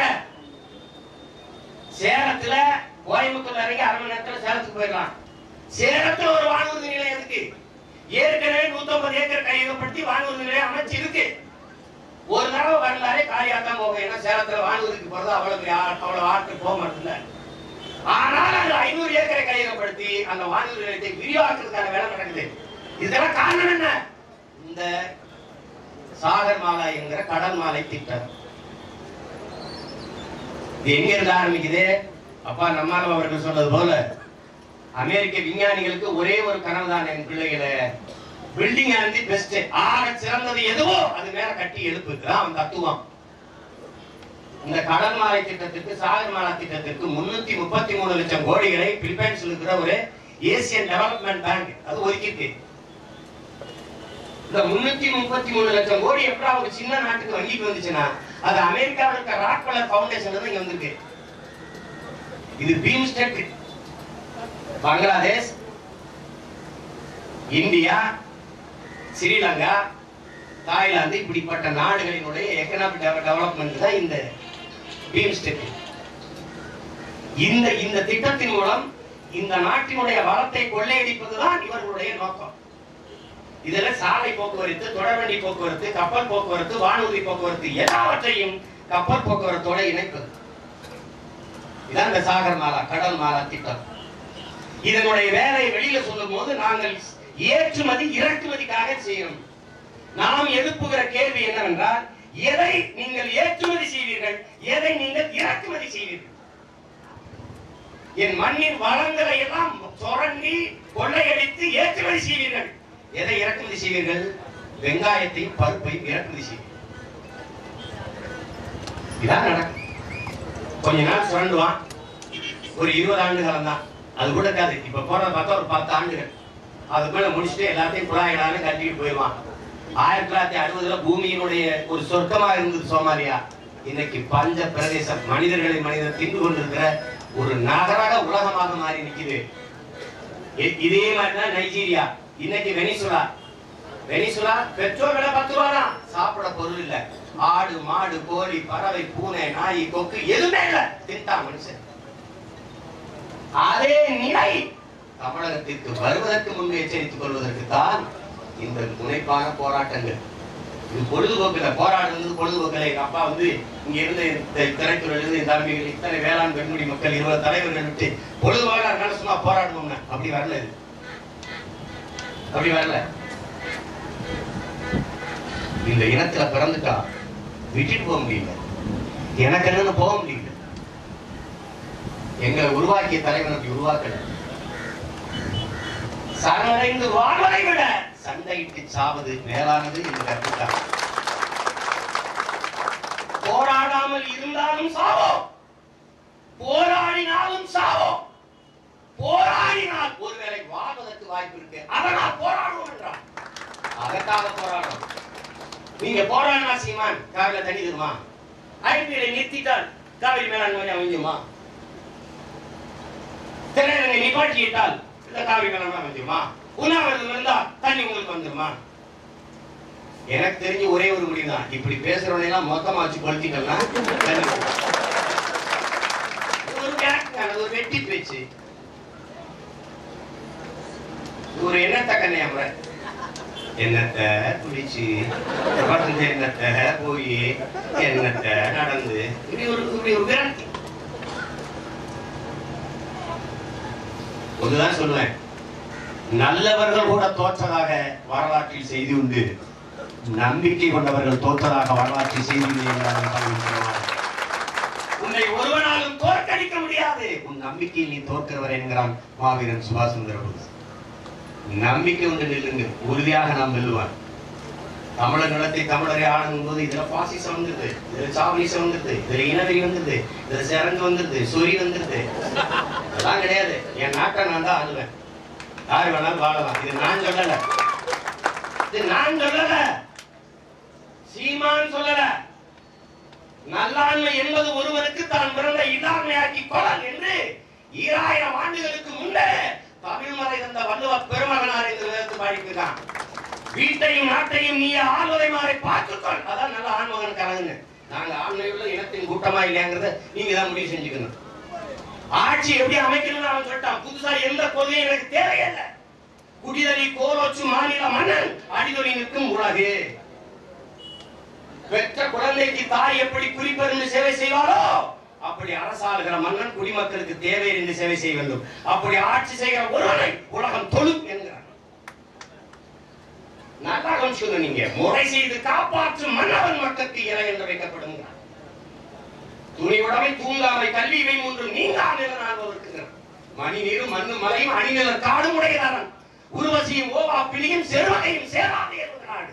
சேலத்துல கோயம்புத்தூர்ல இறங்கி அரை மணி நேரத்துல சேலத்துக்கு போயிடலாம் சேலத்துல ஒரு வானூர்தி நிலையம் இருக்கு ஏற்கனவே 150 ஏக்கர் கையகப்படுத்தி வானூர்தி நிலையம் அமைச்சு இருக்கு ஒரு தடவை வந்தாலே காலியா தான் போகும் ஏன்னா சேலத்துல வானூர்திக்கு போறது அவ்வளவு பெரிய ஆ- அவ்வளவு ஆட்கள் போக மாட்டதில்ல ஆனால் அந்த ஐநூறு ஏக்கரை கையகப்படுத்தி அந்த வானூர்தி நிலையத்தை விரிவாக்குறதுக்கான வேலை நடக்குது இதெல்லாம் காரணம் என்ன இந்த சாகர் மாலா என்கிற கடல் மாலை திட்டம் இது எங்க இருந்து ஆரம்பிக்குது அப்பா நம்மாலும் அவர்கள் சொன்னது போல அமெரிக்க விஞ்ஞானிகளுக்கு ஒரே ஒரு கனவு தான் என் பிள்ளைகளை பில்டிங் ஆனது பெஸ்ட் ஆக சிறந்தது எதுவோ அது மேல கட்டி எழுப்புதான் அவன் தத்துவம் இந்த கடல் மாலை திட்டத்திற்கு சாகர் மாலா திட்டத்திற்கு முன்னூத்தி முப்பத்தி மூணு லட்சம் கோடிகளை பிலிப்பைன்ஸ்ல இருக்கிற ஒரு ஏசியன் டெவலப்மெண்ட் பேங்க் அது ஒதுக்கிட்டு இந்த முன்னூத்தி முப்பத்தி மூணு லட்சம் கோடி எப்படா ஒரு சின்ன நாட்டுக்கு வங்கிக்கு வந்துச்சுன்னா அது அமெரிக்காவில் இருக்க ராக்வெல்லர் ஃபவுண்டேஷன் தான் இங்க வந்திருக்கு இது BIMSTEC Bangladesh India Sri Lanka Thailand இப்படிப்பட்ட நாடுகளினுடைய எக்கனாமிக் டெவலப்மெண்ட் தான் இந்த பீம்ஸ்டெக் இந்த இந்த திட்டத்தின் மூலம் இந்த நாட்டினுடைய வளத்தை கொள்ளையடிப்பதுதான் இவர்களுடைய நோக்கம் இதுல சாலை போக்குவரத்து தொடர்வண்டி போக்குவரத்து கப்பல் போக்குவரத்து வானூர்தி போக்குவரத்து எல்லாவற்றையும் கப்பல் போக்குவரத்தோட இணைப்பது இதான் இந்த சாகர் மாலா கடல் மாலா திட்டம் இதனுடைய வேலை வெளியில சொல்லும் போது நாங்கள் ஏற்றுமதி இறக்குமதிக்காக செய்கிறோம் நாம் எழுப்புகிற கேள்வி என்னவென்றால் எதை நீங்கள் ஏற்றுமதி செய்வீர்கள் எதை நீங்கள் இறக்குமதி செய்வீர்கள் என் மண்ணின் வளங்களை எல்லாம் சுரண்டி கொள்ளையடித்து ஏற்றுமதி செய்வீர்கள் எதை இறக்குமதி செய்வீர்கள் வெங்காயத்தையும் பருப்பையும் இறக்குமதி செய்வீர்கள் இதான் நடக்கும் கொஞ்ச நாள் சுரண்டுவான் ஒரு இருபது ஆண்டு காலம் தான் அது கூட இருக்காது இப்ப போறத பார்த்தா ஒரு பத்து ஆண்டுகள் அதுக்குள்ள முடிச்சுட்டு எல்லாத்தையும் குழாயிடான்னு கட்டிட்டு போயிடுவான் ஆயிரத்தி தொள்ளாயிரத்தி அறுபதுல பூமியினுடைய ஒரு சொர்க்கமா இருந்தது சோமாலியா இன்னைக்கு பஞ்ச பிரதேசம் மனிதர்களை மனிதர் தின்று கொண்டிருக்கிற ஒரு நகரக உலகமாக மாறி நிக்குது இ- இதே மாதிரிதான் நைஜீரியா இன்னைக்கு வெனிசுலா வெனிசுலா பெட்ரோல் விலை பத்து ரூபா தான் சாப்பிட பொருள் இல்ல ஆடு மாடு கோழி பறவை பூனை நாய் கொக்கு எதுவுமே இல்ல தின்ட்டான் மனுஷன் அதே நிலை தமிழகத்திற்கு வருவதற்கு முன்பு எச்சரித்துக் கொள்வதற்கு தான் இந்த முனைப்பான போராட்டங்கள் இது பொழுதுபோக்குல போராடுறது பொழுதுபோக்கில் எங்க அப்பா வந்து இங்க இருந்து இந்த திரைத்துறையில இருந்து இந்த தம்பிகள் இத்தனை வேளாண் பெண்குடி மக்கள் இருபது தலைவர்கள் விட்டு பொழுதுபோக்கா இருக்கான சும்மா போராடுவோம்னா அப்படி வரல இது அப்படி வரல இந்த இனத்துல பிறந்துட்டா விட்டுட்டு போக முடியல எனக்கு என்னன்னு போக முடியல எங்களை உருவாக்கிய தலைவன் அப்படி உருவாக்கல சரணடைந்து வாழ்வதை விட சண்டையிட்டு சாவது மேலானது என்று கற்பித்தார் போராடாமல் இருந்தாலும் சாவோம் போராடினாலும் சாவோம் போராடினால் ஒருவேளை வாழ்வதற்கு வாய்ப்பு இருக்கு அதனால் போராடுவோம் என்றார் அதற்காக போராடுறோம் நீங்க போராடினா சீமான் காவில தண்ணி தருமா ஐபிஎல் நிறுத்திட்டால் காவிரி மேலாண்மை அமைஞ்சுமா திரையரங்கை நிப்பாட்டியிட்டால் இந்த காவிரி மேலாண்மை அமைஞ்சுமா உண்ணாவிரதம் இருந்தா தண்ணி உங்களுக்கு வந்துருமா எனக்கு தெரிஞ்சு ஒரே ஒரு முடிவு தான் இப்படி பேசுறவனை எல்லாம் மொத்தமா வச்சு கொளுத்திட்டோம்னா தண்ணி வரும். இது ஒரு கணக்கு அது ஒரு வெட்டி பேச்சு இது ஒரு எண்ணத்த கண்ணையாம என்னத்தை குடிச்சு பறந்து என்னத்தை போய் என்னத்தை நடந்து இப்படி ஒரு இப்படி ஒரு விரக்தி ஒண்ணுதான் சொல்லுவேன் நல்லவர்கள் கூட தோற்றதாக வரலாற்றில் செய்தி உண்டு நம்பிக்கை கொண்டவர்கள் தோற்றதாக வரலாற்றில் செய்தி இல்லை என்றாலும் தமிழ் சொல்லுவார். உன்னை ஒருவனாலும் தோற்கடிக்க முடியாது உன் நம்பிக்கையில் நீ தோற்கிறவர் என்கிறான் மாவீரன் சுபாஷ் சந்திர போஸ் நம்பிக்கை ஒன்று நில்லுங்க உறுதியாக நாம் வெல்லுவான் தமிழர் நிலத்தை தமிழரை ஆளும் போது இதுல பாசிசம் வந்துருது இதுல சாவலிசம் வந்துருது இதுல இனவெறி வந்துருது இதுல சிறங்கு வந்துருது சொறி வந்துருது அதெல்லாம் கிடையாது என் நாட்டை நான் தான் ஆளுவேன் யார் வேணாலும் வாழலாம் இது நான் சொல்லல இது நான் சொல்லல சீமான் சொல்லல நல்லாண்மை என்பது ஒருவருக்கு தான் பிறந்த இதாண்மையாக்கி கொள்ளல் என்று ஈராயிரம் ஆண்டுகளுக்கு முன்னே தமிழ் மறை தந்த வள்ளுவ பெருமகனார் என்று வேறு பாடிக்கிறான் வீட்டையும் நாட்டையும் நீ ஆள்வதை மாறி பார்த்துக்கொள் அதான் நல்ல ஆண்மகன் கலங்குன்னு நாங்க ஆண்மையுள்ள இனத்தின் கூட்டமா இல்லையாங்கிறத நீங்க தான் முடிவு செஞ்சுக்கணும் ஆட்சி எப்படி அமைக்கணும்னு அவன் சொல்லிட்டான் புதுசா எந்த கொள்கையும் எனக்கு தேவையில்லை குடிதறி கோலோச்சு மாநில மன்னன் அடிதொலி நிற்கும் உலகு பெற்ற குழந்தைக்கு தாய் எப்படி குறிப்பறிந்து சேவை செய்வாரோ அப்படி அரசாளுகிற மன்னன் குடிமக்களுக்கு தேவை என்று சேவை செய்ய வேண்டும் அப்படி ஆட்சி செய்கிற ஒருவனை உலகம் தொழும் என்கிறார் நல்லா கவனிச்சுக்கணும் நீங்க முறை செய்து காப்பாற்றும் மன்னவன் மக்களுக்கு இறை என்று வைக்கப்படுங்கிறார் துணி உடமை தூங்காமை கல்வி இவை மூன்று நீங்கா நிலநாடுவதற்கு மணி நீரும் மண்ணு மலையும் அணிநில காடும் உடையதாரன் உருவசியும் ஓவா பிணியும் செருவகையும் சேராதே என்பது நாடு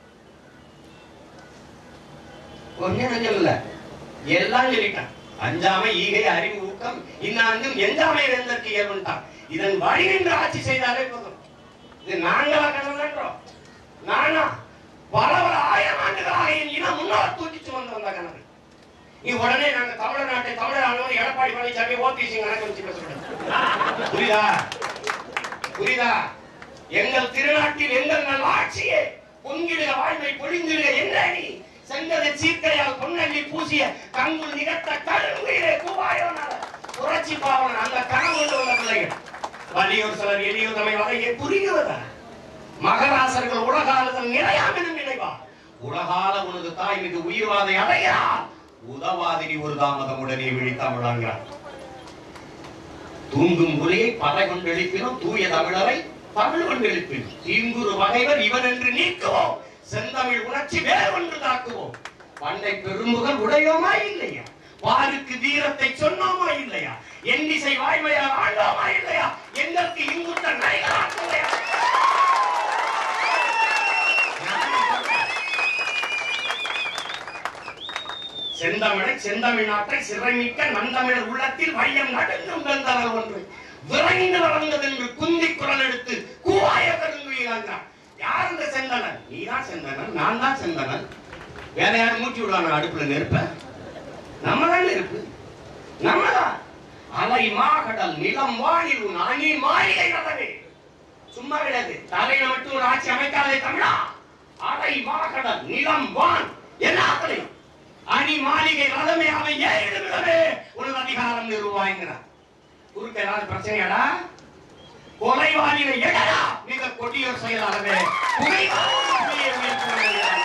கொஞ்சம் நஞ்சம் இல்ல எல்லாம் சொல்லிட்டான் அஞ்சாமை ஈகை அறிவு ஊக்கம் இன்னாண்டும் எஞ்சாமை வேந்தற்கு இயல்புட்டான் இதன் வழி நின்று ஆட்சி செய்தாலே போதும் இது நாங்களா கனவுன்றோம் நானா பல பல ஆயிரம் ஆண்டுகளாக என் இனம் முன்னோர் தூக்கி சுமந்து வந்த கனவு நீ உடனே நாங்க தமிழர் நாட்டை தமிழர் ஆனவர் எடப்பாடி பழனிசாமி ஓபிசி கணக்கு வச்சு பேசக்கூடாது புரியுதா புரியுதா எங்கள் திருநாட்டில் எங்கள் நல் ஆட்சியே பொங்கிடுக வாழ்வை பொழிந்திடுக என்ற நீ செங்கத சீர்க்கையால் பொன்னள்ளி பூசிய கங்குள் நிகழ்த்த கருங்குயிலே கூவாயோனால புரட்சி பாவன் அந்த கனவு கொண்டு வந்த பிள்ளைகள் வலியோர் சிலர் எளியோர் தம்மை வகையை புரிகிறதா மகராசர்கள் உலகாளுதல் நிலையாமெனும் நினைவா உலகால உனது தாய் மிகு உயிர்வாதை அடையா உதவாதிரி ஒரு தாமதம் உடனே விழித்தமிழாங்கிறார் தூங்கும் புலியை பறை கொண்டு எழுப்பினும் தூய தமிழரை தமிழ் கொண்டு எழுப்பினும் தீங்குறு வகைவர் இவன் என்று நீக்குவோம் செந்தமிழ் உணர்ச்சி வேறு ஒன்று தாக்குவோம் பண்டை பெரும்புகள் உடையோமா இல்லையா பாருக்கு வீரத்தை சொன்னோமா இல்லையா எண்ணிசை வாய்மையால் ஆண்டோமா இல்லையா எங்களுக்கு இங்குட்ட நைகளா இல்லையா செந்தமிழை செந்தமிழ் நாட்டை சிறைமிக்க நந்தமிழர் உள்ளத்தில் வையம் நடுங்கும் வெந்தவர் ஒன்று விரைந்து வளர்ந்தது என்று குந்தி குரல் எடுத்து கூவாய கருங்குயிலாங்கிறான் யார் இந்த செந்தனன் நீதான் செந்தனன் நான் தான் செந்தனன் வேற யாரும் மூச்சு விடுவாங்க அடுப்புல நெருப்ப நம்ம தான் நெருப்பு நம்மதான் அலை மாகடல் நிலம் வானில் உன் அணி மாளிகை கதவே சும்மா கிடையாது தலையில மட்டும் ஒரு ஆட்சி அமைக்காதே தமிழா அலை மாகடல் நிலம் வான் எல்லாத்துலையும் அணி மாளிகை ரதமே அவை ஏழுமிடமே உனது அதிகாரம் நிறுவாய்கிறார் குறுக்க ஏதாவது பிரச்சனையாடா கொலைவாளிகளை எடா மிக கொடியோர் செயலாகவே புகைவாளியை உயர்த்துவதற்கு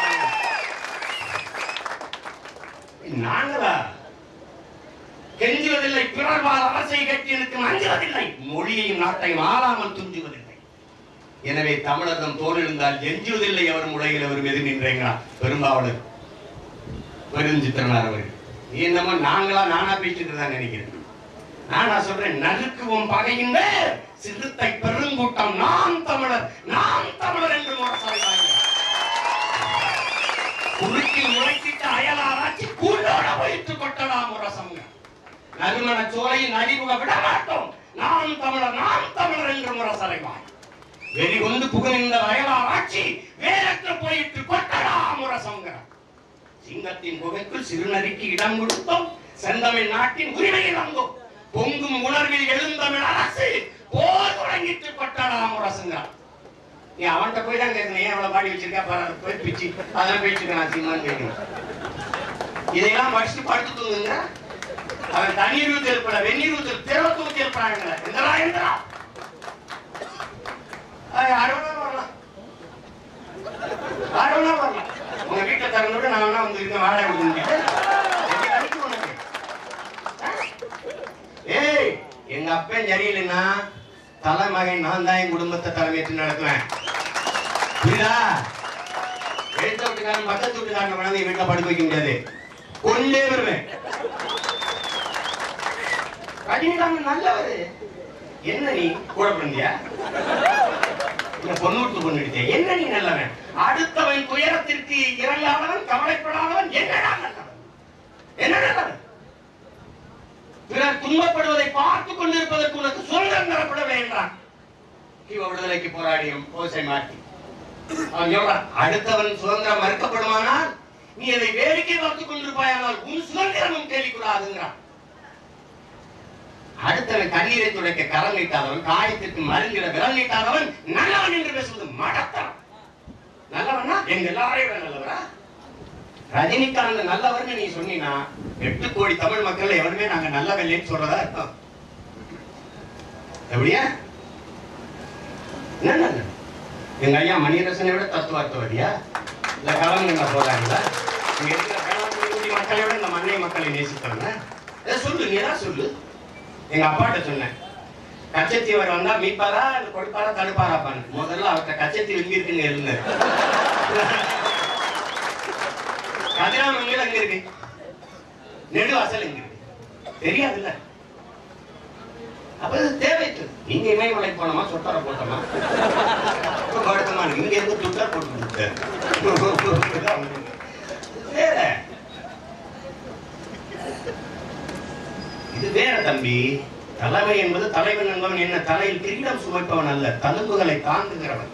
நாங்களா கெஞ்சுவதில்லை பிறர்வால் அரசை கட்டியனுக்கு அஞ்சுவதில்லை மொழியையும் நாட்டையும் ஆளாமல் துஞ்சுவதில்லை எனவே தமிழகம் தோலிருந்தால் எஞ்சுவதில்லை அவர் முளையில் அவர் எது நின்றேங்கிறார் பெரும்பாவலர் பெருஞ்சித்திரனார் அவர்கள் நீ என்னமோ நாங்களா நானா பேசிட்டு தான் நினைக்கிறேன் நானா சொல்றேன் நறுக்குவோம் பகையின் மேல் சிறுத்தை பெருங்கூட்டம் நாம் தமிழர் நாம் தமிழர் என்று முரசறைவார்கள் குறுக்கில் முளைத்திட்ட அயலாராய்ச்சி கூண்டோட வைத்து கொட்டலாம் முரசங்க நறுமண சோலையின் அறிமுக விட மாட்டோம் நாம் தமிழர் நாம் தமிழர் என்று முரசறைவாய் வெறி கொண்டு புகழ்ந்த அயலாராய்ச்சி வேறற்ற போயிட்டு கொட்டடா முரசங்க சிங்கத்தின் குகைக்குள் சிறுநரிக்கு இடம் கொடுத்தோம் செந்தமிழ் நாட்டின் உரிமையை வந்தோம் பொங்கும் உணர்வில் எழுந்தமிழ் அரசு போர் தொடங்கிட்டு கொட்டடா முரசுங்க நீ அவன்கிட்ட போய் தான் கேட்கணும் ஏன் அவ்வளவு பாடி வச்சிருக்கா பாரு போய் பிச்சு அதான் பேச்சுக்க நான் சினிமான்னு கேட்கணும் இதையெல்லாம் படிச்சுட்டு படுத்து தூங்குங்க அவன் தண்ணீர் ஊத்தி இருப்பட வெந்நீர் ஊத்தி திரவத்து ஊத்தி இருப்பாங்க எந்தரா எந்தரா அறுபதா வரலாம் அறுபதா வரலாம் உங்க வீட்டை திறந்து விட நான் வேணா வந்து இருக்க வாடகை கொடுக்க முடியாது எப்படி அடிக்கும் உனக்கு? ஆ? ஏய் எங்க அப்பன் சரியில்லைன்னா தலைமகன் நான் தான் என் குடும்பத்தை தலைமையேற்று நடத்துவேன் புரியுதா எழுத்த வீட்டுக்காரன் பக்கத்து வீட்டுக்காரன் வேணாலும் என் வீட்டுல படுக்க வைக்க முடியாது கொண்டே வருவேன் ரஜினிகாந்த் நல்லவரு என்ன நீ கூட பிறந்தியா இல்ல பொண்ணு விட்டு பொண்ணு எடுத்தியா என்ன நீ நல்லவன் அடுத்தவன் துயரத்திற்கு இறங்காதவன் கவலைப்படாதவன் என்னடா நல்லவன் என்ன நல்லவன் பிறர் துன்பப்படுவதை பார்த்து கொண்டிருப்பதற்கு உனக்கு சுதந்திரம் தரப்படவில்லை என்றான் கிவ விடுதலைக்கு போராடியும் ஓசை மாற்றி அவன் சொல்றான் அடுத்தவன் சுதந்திரம் மறுக்கப்படுமானால் நீ அதை வேடிக்கை பார்த்துக் கொண்டிருப்பாயானால் உன் சுதந்திரமும் கேள்விக்கூடாதுங்கிறான் அடுத்தவன் கண்ணீரை துடைக்க கரம் நீட்டாதவன் காயத்திற்கு மருந்திட விரல் நீட்டாதவன் நல்லவன் என்று பேசுவது மடத்தனம் நல்லவனா எங்க எல்லாரையும் விட நல்லவரா ரஜினிகாந்த் நல்லவர்னு நீ சொன்னீங்கன்னா எட்டு கோடி தமிழ் மக்கள் எவருமே நாங்க நல்லவில்லைன்னு சொல்றதா அர்த்தம் எப்படியா என்ன நல்லது? எங்க ஐயா மணியரசனை விட தத்துவார்த்தவாதியா இல்ல கலந்துங்க போறாங்களா இங்க இருக்கிற கலாச்சார மக்களை விட இந்த மண்ணை மக்களை நேசித்தவங்க இதை சொல்லு நீ தான் சொல்லு எங்க அப்பாட்ட சொன்னேன் கச்சத்தீவர் வந்தா மீட்பாரா இல்ல கொடுப்பாரா தடுப்பாராப்பான்னு முதல்ல அவர்கிட்ட கச்சத்தீவு எங்க இருக்குங்க இருந்தாரு கதிராமங்கல் அங்க இருக்கு நெடுவாசல் எங்க இருக்கு தெரியாதுல்ல அப்ப இது தேவைக்கு நீங்க இமயமலை போனோமா சொட்டார போட்டோமா இப்ப படுத்தமா இருக்கு. இங்க இருந்து துட்டா போட்டு கொடுத்தாரு. வேற இது வேற தம்பி தலைமை என்பது தலைவன் என்பவன் என்ன தலையில் கிரீடம் சுமைப்பவன் அல்ல தழும்புகளை தாங்குகிறவன்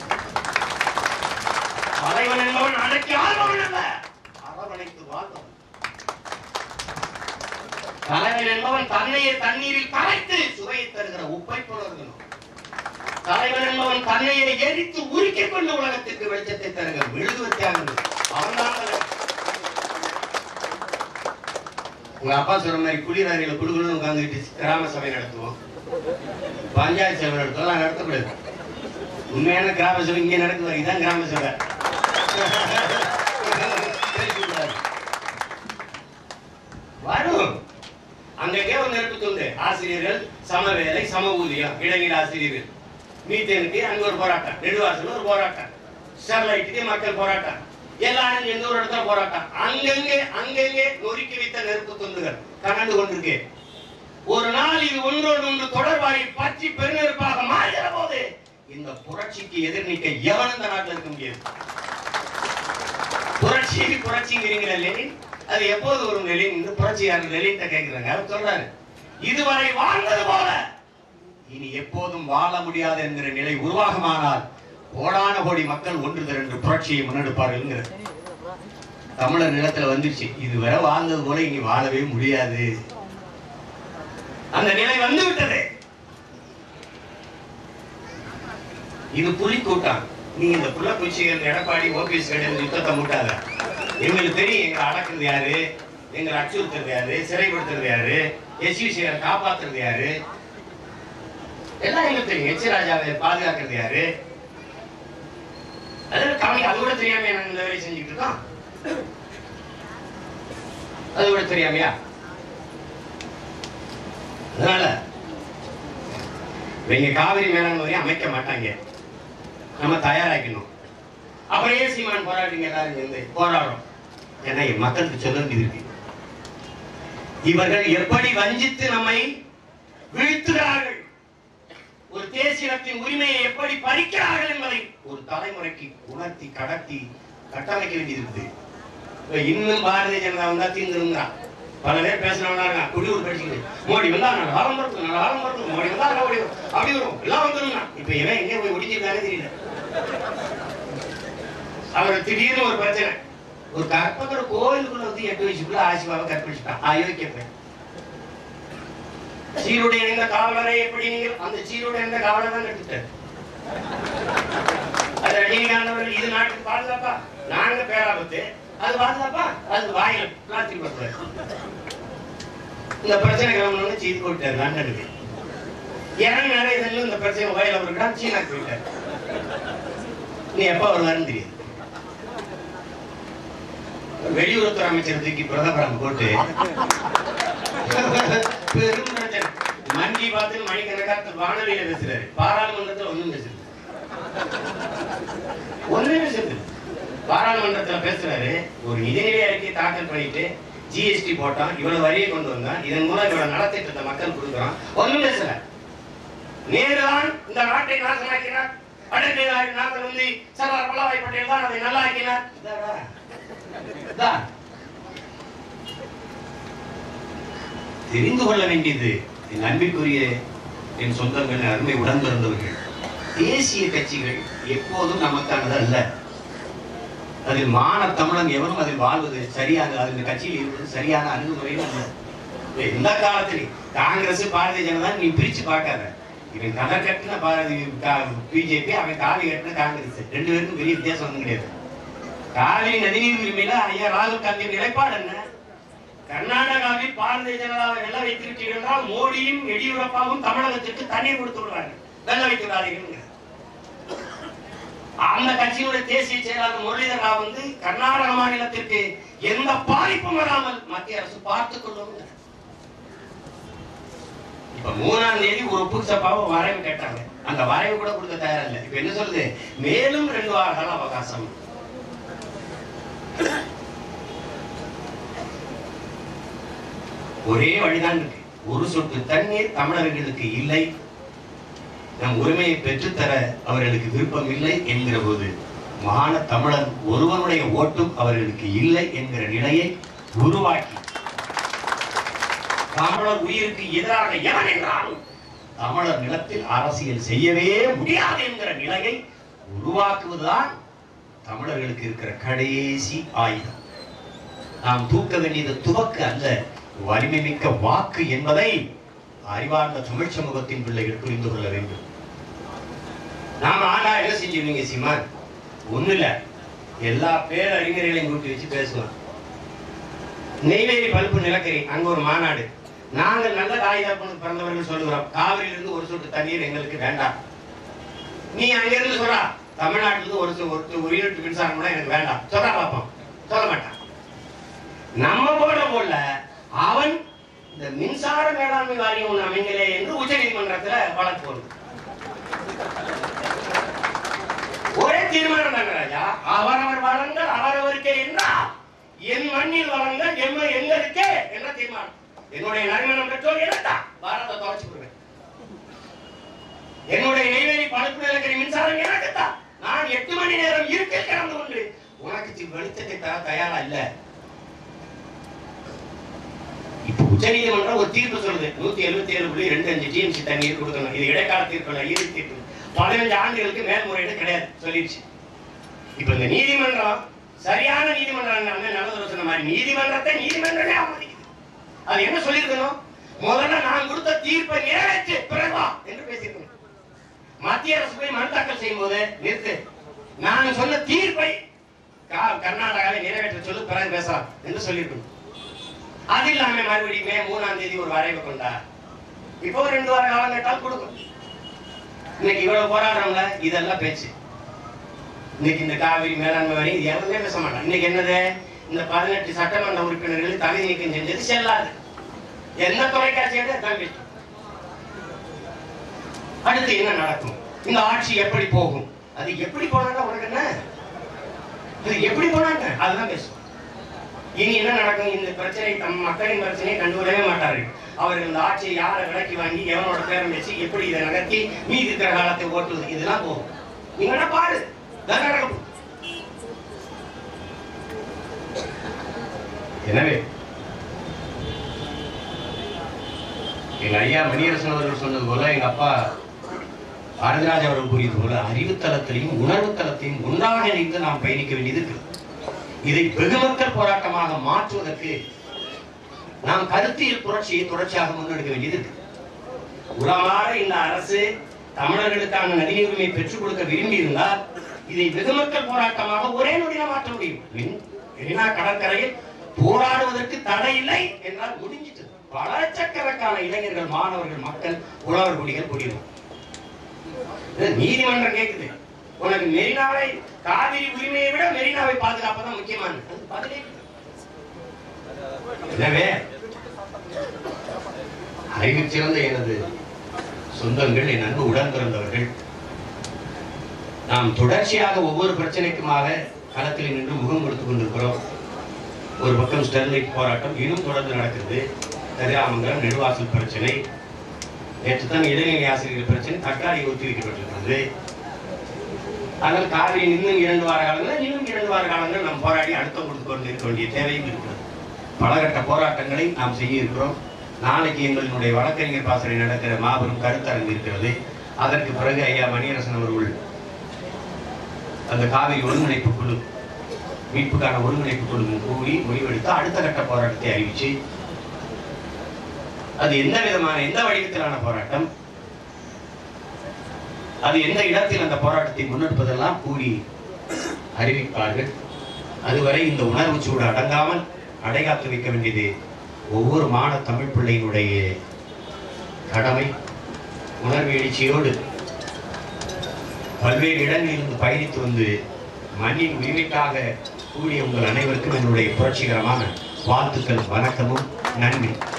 தலைவன் என்பவன் அடக்கி ஆள்பவன் அல்ல அரவணைத்து வாழ்பவன் தலைவன் என்பவன் தன்னையே தண்ணீரில் கரைத்து சுவையை தருகிற உப்பை புணர்கணும் தலைவன் என்பவன் தன்னையே எரித்து உருக்கிக் கொண்டு உலகத்திற்கு வெளிச்சத்தை தருகிற மெழுகுவத்தியானது அவன்தான் தலைவன். உங்க அப்பா சொல்ற மாதிரி குளிரறையில குழுகுழுன்னு உட்காந்துக்கிட்டு கிராம சபை நடத்துவோம் பஞ்சாயத்து சபை நடத்துவோம் நான் நடத்தக்கூடாது உண்மையான கிராம சபை இங்க நடக்குது இதுதான் கிராம சபை பேசக்கூடாது. வரும் அங்கங்கே ஒரு நெருப்பு துண்டு ஆசிரியர்கள் சம வேலை சம ஊதியம் இடைநிலை ஆசிரியர்கள் மீத்தேனுக்கு அங்க ஒரு போராட்டம் நெடுவாசல் ஒரு போராட்டம் ஸ்டெர்லைட்டுக்கு மக்கள் போராட்டம் எல்லாரும் எந்த ஒரு இடத்துல போராட்டம் அங்கங்கே அங்கங்கே நொறுக்கி வைத்த நெருப்பு துண்டுகள் கனந்து கொண்டிருக்கு ஒரு நாள் இது ஒன்றோடு ஒன்று தொடர்பாகி பற்றி பெருநெருப்பாக மாறுகிற போது இந்த புரட்சிக்கு எதிர் நிற்க எவனும் இந்த நாட்டில் இருக்க முடியாது புரட்சி புரட்சிங்கிறீங்களா லெனின் அது எப்போது வரும் லெனின் இந்த புரட்சியாளர் லெனின்ட்ட கேட்கிறாங்க அவர் சொல்றாரு இதுவரை வாழ்ந்தது போல இனி எப்போதும் வாழ முடியாது என்கிற நிலை உருவாகுமானால் கோடான கோடி மக்கள் ஒன்று திரண்டு புரட்சியை முன்னெடுப்பார்கள் தமிழர் நிலத்துல வந்துருச்சு இதுவரை வாழ்ந்தது போல இனி வாழவே முடியாது அந்த நிலை வந்து விட்டது இது புலி கூட்டம் நீ இந்த புள்ள பூச்சிகள் எடப்பாடி ஓபிஎஸ் கிடையாது யுத்தத்தை முட்டாத எங்களுக்கு தெரியும் எங்களை அடக்குறது யாரு எங்களை அச்சுறுத்துறது யாரு சிறைப்படுத்துறது யாரு எஸ்யூசியை காப்பாத்துறது யாரு எல்லாம் எங்களுக்கு தெரியும் எச் ராஜாவை பாதுகாக்கிறது யாரு அதெல்லாம் கவனி அது கூட தெரியாம நாங்க இந்த வேலையை செஞ்சுட்டு இருக்கோம் அது கூட தெரியாமையா அதனால இவங்க காவிரி மேலாண்மை வாரியம் அமைக்க மாட்டாங்க நம்ம தயாராக்கணும் அப்புறம் ஏன் சீமான் போராடுறீங்க எல்லாரும் சேர்ந்து போராடுறோம் ஏன்னா என் மக்களுக்கு சொல்ல வேண்டியது இருக்கு இவர்கள் எப்படி வஞ்சித்து நம்மை வீழ்த்துகிறார்கள் ஒரு தேசியத்தின் உரிமையை எப்படி பறிக்கிறார்கள் என்பதை ஒரு தலைமுறைக்கு உணர்த்தி கடத்தி கட்டமைக்க வேண்டியது இருக்குது இப்ப இன்னும் பாரதிய ஜனதா வந்தா தீர்ந்துருங்கிறான் பல பேர் பேசுறவங்க குடியூர் படிச்சுக்கிட்டு மோடி வந்தா நல்ல காலம் பிறக்கும் நல்ல காலம் பிறக்கும் மோடி வந்தா நல்ல ஓடி வரும். அப்படி வரும் எல்லாம் வந்துருங்க இப்ப இவன் எங்க போய் ஒடிஞ்சிருக்கானே தெரியல அவர் திடீர்னு ஒரு பிரச்சனை ஒரு கற்பகர் கோயிலுக்குள்ள வந்து எட்டு வயசுக்குள்ள ஆசிவாவை கற்பிச்சுட்டான் அயோக்கிய பையன் சீருடை அணிந்த காவலரை எப்படி நீங்கள் அந்த சீருடை அணிந்த காவலர் தான் கட்டுட்டார் அது ரஜினிகாந்த் அவர்கள் இது நாட்டுக்கு பாதுகாப்பா நாங்க பேராபத்து அது பாதுகாப்பா அது வாயில பிளாஸ்டிக் பட்டுறாரு இந்த பிரச்சனை கிளம்பணும்னு செய்து போட்டார் லண்டனுக்கு இறங்கி நிறைய இதெல்லாம் இந்த பிரச்சனை வயல் அவருக்கா சீனாக்கு போயிட்டார் நீ எப்ப வருவாருன்னு தெரியாது வெளியுறவுத்துறை அமைச்சர் தூக்கி பிரதமரம் போட்டு பெரும் பிரச்சனை மண்டி பார்த்து மணிக்கணக்காக வானொலியில பேசுறாரு பாராளுமன்றத்துல ஒண்ணும் பேசுறது ஒண்ணுமே பேசுறது பாராளுமன்றத்துல பேசுறாரு ஒரு நிதிநிலை அறிக்கை தாக்கல் பண்ணிட்டு ஜிஎஸ்டி போட்டோம் இவ்வளவு வரியை கொண்டு வந்தோம் இதன் மூலம் இவ்வளவு நலத்திட்டத்தை மக்கள் கொடுக்குறோம் ஒண்ணும் பேசல நேருதான் இந்த நாட்டை நாசமாக்கினார் அடக்கு நாங்கள் வந்து சர்தார் வல்லபாய் பட்டேல் தான் அதை நல்லா ஆக்கினார் இதாடா. இதா. தெரிந்து கொள்ள வேண்டியது என் அன்பிற்குரிய என் சொந்தங்கள் என் அருமை உடன் பிறந்தவர்கள் தேசிய கட்சிகள் எப்போதும் நமக்கானது அல்ல அதில் மான தமிழன் எவரும் அதில் வாழ்வது சரியாக அந்த கட்சியில் இருப்பது சரியான அணுகுமுறையும் அல்ல எந்த காலத்திலும் காங்கிரஸ் பாரதிய ஜனதா நீ பிரிச்சு பார்க்காத இவன் கதை கட்டின பாரதி பிஜேபி அவன் காவி கட்டின காங்கிரஸ் ரெண்டு பேருக்கும் பெரிய வித்தியாசம் ஒன்றும் கிடையாது காவிரி நதிநீர் உரிமையில ஐயா ராகுல் காந்தியின் நிலைப்பாடு என்ன கர்நாடகாவில் பாரதிய ஜனதாவை வெள்ள வைத்திருக்கிறீர்கள் என்றால் மோடியும் எடியூரப்பாவும் தமிழகத்திற்கு தண்ணீர் கொடுத்து விடுவார்கள் வெள்ள வைத்து விடாதீர்கள் அந்த கட்சியினுடைய தேசிய செயலாளர் முரளிதர் ராவ் வந்து கர்நாடக மாநிலத்திற்கு எந்த பாதிப்பும் வராமல் மத்திய அரசு பார்த்துக் கொள்ளும் இப்ப மூணாம் தேதி ஒரு ஒப்பு சப்பாவை வரைவு கேட்டாங்க அந்த வரைவு கூட கொடுக்க தயாரில்லை இப்ப என்ன சொல்லுது மேலும் ரெண்டு வார கால அவகாசம் ஒரே வழிதான் இருக்கு ஒரு சொட்டு தண்ணீர் தமிழர்களுக்கு இல்லை நம் உரிமையை பெற்றுத்தர அவர்களுக்கு விருப்பம் இல்லை என்கிற போது மான தமிழன் ஒருவனுடைய ஓட்டும் அவர்களுக்கு இல்லை என்கிற நிலையை உருவாக்கி தமிழர் உயிருக்கு எதிராக எவன் என்றாலும் தமிழர் நிலத்தில் அரசியல் செய்யவே முடியாது என்கிற நிலையை உருவாக்குவதுதான் தமிழர்களுக்கு இருக்கிற கடைசி ஆயுதம் நாம் தூக்க வேண்டியது துவக்கு அல்ல வலிமை மிக்க வாக்கு என்பதை அறிவார்ந்த தமிழ் சமூகத்தின் பிள்ளைகள் புரிந்து கொள்ள வேண்டும் நாம ஆனா என்ன செஞ்சிருவீங்க சீமான் ஒண்ணு இல்ல எல்லா பேரறிஞர்களையும் கூட்டி வச்சு பேசுவோம் நெய்வேலி பல்பு நிலக்கரி அங்க ஒரு மாநாடு நாங்கள் நல்ல தாய் தகப்பனுக்கு பிறந்தவர்கள் சொல்லுகிறோம் காவிரியிலிருந்து ஒரு சொட்டு தண்ணீர் எங்களுக்கு வேண்டாம் நீ அங்கிருந்து சொல்றா தமிழ்நாட்டுல இருந்து ஒரு சொ- ஒரு ஒரு யூனிட் மின்சாரம் கூட எனக்கு வேண்டாம் சொல்றா பார்ப்போம் சொல்ல மாட்டான் நம்ம போட போல அவன் இந்த மின்சார மேலாண்மை வாரியம் ஒண்ணு அமைங்களே என்று உச்ச நீதிமன்றத்துல வழக்கு போடுது ஒரே தீர்மானம் தாங்க ராஜா அவரவர் வளங்கள் அவரவருக்கே என்றால் என் மண்ணில் வளங்கள் எம்ம எங்களுக்கே என்ற தீர்மானம் என்னுடைய நறுமணம் பெற்றோர் எனக்கா பாரத தொலைச்சு விடுவேன் என்னுடைய நெய்வேலி பழுப்பு நிலக்கரி மின்சாரம் எனக்குத்தான் நான் எட்டு மணி நேரம் இருட்டில் கிடந்து கொண்டு உனக்கு தி- வெளிச்சத்தை தர தயாரா இல்ல இப்ப உச்சநீதிமன்றம் ஒரு தீர்ப்பு சொல்லுது நூத்தி எழுபத்தி ஏழு புள்ளி ரெண்டு அஞ்சு டிஎம்சி தண்ணீர் கொடுக்கணும் இது இடைக்கால தீர்ப்பு இல்ல இறுதி தீர்ப்பு பதினஞ்சு ஆண்டுகளுக்கு மேல்முறையீடு கிடையாது சொல்லிடுச்சு இப்ப இந்த நீதிமன்றம் சரியான நீதிமன்றம் அண்ணன் நல்லது சொன்ன மாதிரி நீதிமன்றத்தை நீதிமன்றமே அவமதிக்குது அது என்ன சொல்லியிருக்கணும் முதல்ல நான் கொடுத்த தீர்ப்பை நிறைவேற்று பிறகு வா என்று பேசியிருக்கணும் மத்திய அரசு போய் மனு தாக்கல் செய்யும் போது நிறுத்து நான் சொன்ன தீர்ப்பை கா- கர்நாடகாவை நிறைவேற்ற சொல்லு பிறகு பேசலாம் என்று சொல்லியிருக்கணும் அது இல்லாம மறுபடியும் மே மூணாம் தேதி ஒரு வரைவு கொண்டா இப்போ ஒரு ரெண்டு வார காலம் கேட்டால் கொடுக்கும் இன்னைக்கு இவ்வளவு போராடுறவங்க இதெல்லாம் பேச்சு இன்னைக்கு இந்த காவிரி மேலாண்மை வரி இது எவருமே பேச மாட்டான் இன்னைக்கு என்னது இந்த பதினெட்டு சட்டமன்ற உறுப்பினர்கள் தகுதி நீக்கம் செஞ்சது செல்லாது எந்த தொலைக்காட்சி தான் பேசும் அடுத்து என்ன நடக்கும் இந்த ஆட்சி எப்படி போகும் அது எப்படி போனாங்க உனக்கு என்ன அது எப்படி போனாங்க அதுதான் பேசும் இனி என்ன நடக்கும் இந்த பிரச்சனை தம் மக்களின் பிரச்சனையை கண்டுவிடவே மாட்டார்கள் அவர்கள் இந்த ஆட்சியை யாரை விலக்கி வாங்கி எவனோட பேரம் வச்சு எப்படி இதை நகர்த்தி மீதி இருக்கிற காலத்தை ஓட்டுவது இதெல்லாம் போகும் நீங்க வேணா பாரு இதான் நடக்க போகுது. எனவே எங்க ஐயா மணியரசன் அவர்கள் சொன்னது போல எங்க அப்பா பாரதிராஜ் அவர்கள் கூறியது போல அறிவுத்தளத்திலையும் உணர்வு தளத்தையும் ஒன்றாக இணைந்து நாம் பயணிக்க வேண்டியது இருக்கு இதை வெகுமக்கள் போராட்டமாக மாற்றுவதற்கு நாம் கருத்தியல் புரட்சியை தொடர்ச்சியாக முன்னெடுக்க வேண்டியது இருக்கு உளமாற இந்த அரசு தமிழர்களுக்கான நதிநீர் உரிமையை பெற்றுக் கொடுக்க விரும்பி இருந்தால் இதை வெகுமக்கள் போராட்டமாக ஒரே நொடியில மாற்ற முடியும் மென்- மெரினா கடற்கரையில் போராடுவதற்கு தடை இல்லை என்றால் முடிஞ்சிட்டு பல லட்சக்கணக்கான இளைஞர்கள் மாணவர்கள் மக்கள் உழவர் குடிகள் குடியிருக்கும் இது நீதிமன்றம் கேக்குது உனக்கு மெரினாவை காவிரி உரிமையை விட மெரினாவை பாதுகாப்பதான் முக்கியமானது அது பதிலே இல்லை. எனவே அறிவில் சிறந்த எனது சொந்தங்கள் என் அன்பு உடன் பிறந்தவர்கள் நாம் தொடர்ச்சியாக ஒவ்வொரு பிரச்சனைக்குமாக களத்தில் நின்று முகம் கொடுத்துக் கொண்டிருக்கிறோம் ஒரு பக்கம் ஸ்டெர்லைட் போராட்டம் இன்னும் தொடர்ந்து நடக்கிறது கதிராமங்கலம் நெடுவாசல் பிரச்சனை நேற்று தான் இடைநிலை ஆசிரியர்கள் பிரச்சனை தற்காலிக ஒத்திவைக்கப்பட்டிருக்கிறது ஆனால் காவிரி இன்னும் இரண்டு வார காலங்கள் இன்னும் இரண்டு வார காலங்கள் நாம் போராடி அழுத்தம் கொடுத்து கொண்டு இருக்க வேண்டிய தேவையும் இருக்கிறது பலகட்ட போராட்டங்களை நாம் செய்ய இருக்கிறோம் நாளைக்கு எங்களினுடைய வழக்கறிஞர் பாசறை நடக்கிற மாபெரும் கருத்தரங்கு இருக்கிறது அதற்கு பிறகு ஐயா மணியரசன் அவர்கள் அந்த காவிரி ஒருங்கிணைப்பு குழு மீட்புக்கான ஒருங்கிணைப்பு குழு கூடி முடிவெடுத்து அடுத்த கட்ட போராட்டத்தை அறிவிச்சு அது எந்த விதமான எந்த வடிவத்திலான போராட்டம் அது எந்த இடத்தில் அந்த போராட்டத்தை முன்னெடுப்பதெல்லாம் கூடி அறிவிப்பார்கள் அதுவரை இந்த உணர்வு சூடு அடங்காமல் அடைகாத்து வைக்க வேண்டியது ஒவ்வொரு மாண தமிழ் பிள்ளையினுடைய கடமை உணர்வு எழுச்சியோடு பல்வேறு இடங்களிலிருந்து பயணித்து வந்து மண்ணின் உரிமைக்காக கூடிய உங்கள் அனைவருக்கும் என்னுடைய புரட்சிகரமான வாழ்த்துக்கள் வணக்கமும் நன்றி